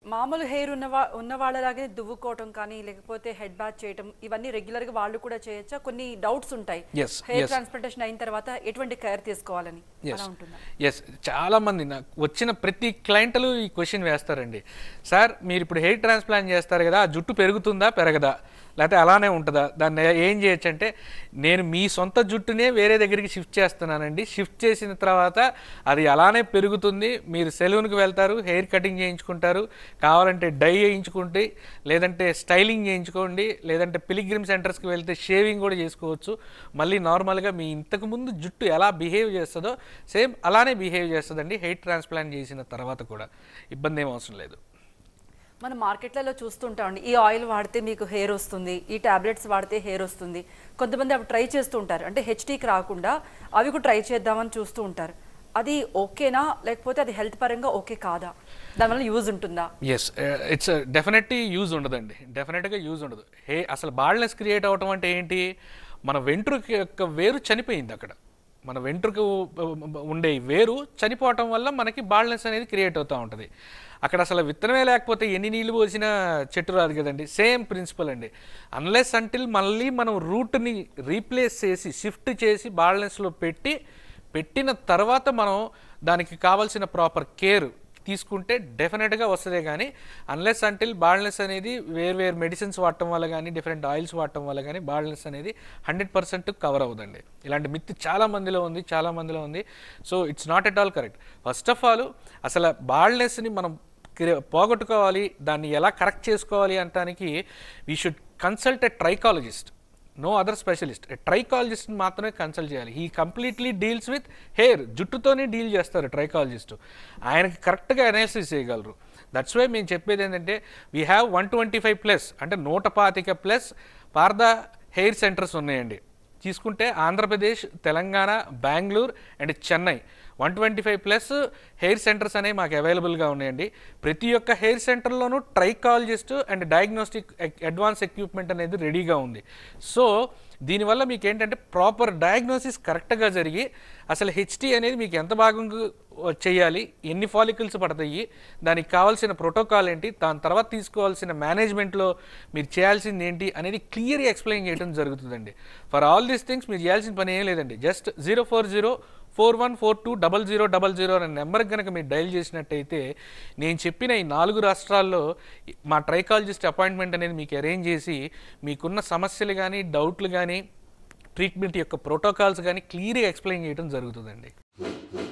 మామూలు హెయిర్ ఉన్న వా- ఉన్న వాళ్ళలాగే దువ్వుకోవటం కానీ లేకపోతే హెడ్ బాత్ చేయటం ఇవన్నీ రెగ్యులర్ గా వాళ్ళు కూడా చేయొచ్చా కొన్ని డౌట్స్ ఉంటాయి Yes, హెయిర్ yes. ట్రాన్స్ప్లాంటేషన్ అయిన తర్వాత ఎటువంటి కేర్ తీసుకోవాలని ఎస్ అలా ఉంటుందా ఎస్ చాలా మంది నాకు వచ్చిన ప్రతి క్లయింట్లు ఈ క్వశ్చన్ వేస్తారండి సార్ మీరు ఇప్పుడు హెయిర్ ట్రాన్స్ప్లాంట్ చేస్తారు కదా ఆ జుట్టు పెరుగుతుందా పెరగదా లేకపోతే అలానే ఉంటుందా దాన్ని ఏం చేయొచ్చు అంటే నేను మీ సొంత జుట్టునే వేరే దగ్గరికి షిఫ్ట్ చేస్తున్నానండి షిఫ్ట్ చేసిన తర్వాత అది అలానే పెరుగుతుంది మీరు సెలూన్కి వెళ్తారు హెయిర్ కటింగ్ చేయించుకుంటారు కావాలంటే డై చేయించుకుంటే లేదంటే స్టైలింగ్ చేయించుకోండి లేదంటే పిలిగ్రిమ్ సెంటర్స్కి వెళ్తే షేవింగ్ కూడా చేసుకోవచ్చు మళ్ళీ నార్మల్గా మీ ఇంతకు ముందు జుట్టు ఎలా బిహేవ్ చేస్తుందో సేమ్ అలానే బిహేవ్ చేస్తుందండి హెయిర్ ట్రాన్స్ప్లాంట్ చేసిన తర్వాత కూడా ఇబ్బంది ఏం అవసరం లేదు మనం మార్కెట్లలో చూస్తుంటామండి ఈ ఆయిల్ వాడితే మీకు హెయిర్ వస్తుంది ఈ టాబ్లెట్స్ వాడితే హెయిర్ వస్తుంది కొంతమంది అవి ట్రై చేస్తూ ఉంటారు అంటే హెచ్డీకి రాకుండా అవి కూడా ట్రై చేద్దామని చూస్తూ ఉంటారు అది ఓకేనా లేకపోతే అది హెల్త్ పరంగా ఓకే కాదా దానివల్ల యూజ్ ఉంటుందా ఎస్ ఇట్స్ డెఫినెట్లీ యూజ్ ఉండదండి డెఫినెట్గా యూజ్ ఉండదు హే అసలు బాల్నెస్ క్రియేట్ అవ్వటం అంటే ఏంటి మన వెంట్రుక యొక్క వేరు చనిపోయింది అక్కడ మన వెంట్రుక ఉండే ఈ వేరు చనిపోవటం వల్ల మనకి బాల్నెస్ అనేది క్రియేట్ అవుతూ ఉంటుంది అక్కడ అసలు విత్తనమే లేకపోతే ఎన్ని నీళ్ళు పోసినా చెట్టు రాదు కదండి సేమ్ ప్రిన్సిపల్ అండి అన్లెస్ అంటిల్ మళ్ళీ మనం రూట్ని రీప్లేస్ చేసి షిఫ్ట్ చేసి బాల్నెస్లో పెట్టి పెట్టిన తర్వాత మనం దానికి కావాల్సిన ప్రాపర్ కేర్ తీసుకుంటే డెఫినెట్గా వస్తుందే కానీ అన్లెస్ అంటిల్ బాల్నెస్ అనేది వేరు వేరు మెడిసిన్స్ వాడటం వల్ల కానీ డిఫరెంట్ ఆయిల్స్ వాడటం వల్ల కానీ బాల్నెస్ అనేది హండ్రెడ్ పర్సెంట్ కవర్ అవుదండి ఇలాంటి మిత్ చాలా మందిలో ఉంది చాలా మందిలో ఉంది so it's not at all correct first of all అసలు బాల్నెస్ని మనం క్రి- పోగొట్టుకోవాలి దాన్ని ఎలా కరెక్ట్ చేసుకోవాలి అంటానికి we should consult a trichologist no other specialist trichologist మాత్రమే కన్సల్ట్ చేయాలి ఈ కంప్లీట్లీ డీల్స్ విత్ హెయిర్ జుట్టుతోనే డీల్ చేస్తారు ట్రైకాలజిస్ట్ ఆయనకి కరెక్ట్గా అనాలిసిస్ చేయగలరు దట్స్ వై మేము చెప్పేది ఏంటంటే we have one twenty five plus అంటే నూట పాతిక ప్లస్ పార్ద హెయిర్ సెంటర్స్ ఉన్నాయండి తీసుకుంటే Andhra Pradesh Telangana Bengaluru and Chennai one twenty five plus hair centres అనేవి మాకు అవైలబుల్గా ఉన్నాయండి ప్రతి ఒక్క హెయిర్ సెంటర్లోనూ trichologist and diagnostic advance equipment అనేది రెడీగా ఉంది సో దీనివల్ల మీకు ఏంటంటే ప్రాపర్ డయాగ్నోసిస్ కరెక్ట్గా జరిగి అసలు హెచ్టీ అనేది మీకు ఎంత భాగంగా చేయాలి ఎన్ని ఫాలికల్స్ పడతాయి దానికి కావాల్సిన ప్రోటోకాల్ ఏంటి దాని తర్వాత తీసుకోవాల్సిన మేనేజ్మెంట్లో మీరు చేయాల్సింది ఏంటి అనేది క్లియర్గా ఎక్స్ప్లెయిన్ చేయడం జరుగుతుందండి ఫర్ ఆల్ దీస్ థింగ్స్ మీరు చేయాల్సిన పని ఏం లేదండి just zero four zero four one four two double zero double zero అనే నెంబర్కి కనుక మీరు డైల్ చేసినట్టయితే నేను చెప్పిన ఈ నాలుగు రాష్ట్రాల్లో మా ట్రైకాలజిస్ట్ అపాయింట్మెంట్ అనేది మీకు అరేంజ్ చేసి మీకున్న సమస్యలు కానీ డౌట్లు కానీ ట్రీట్మెంట్ యొక్క ప్రోటోకాల్స్ కానీ క్లియర్గా ఎక్స్ప్లెయిన్ చేయడం జరుగుతుందండి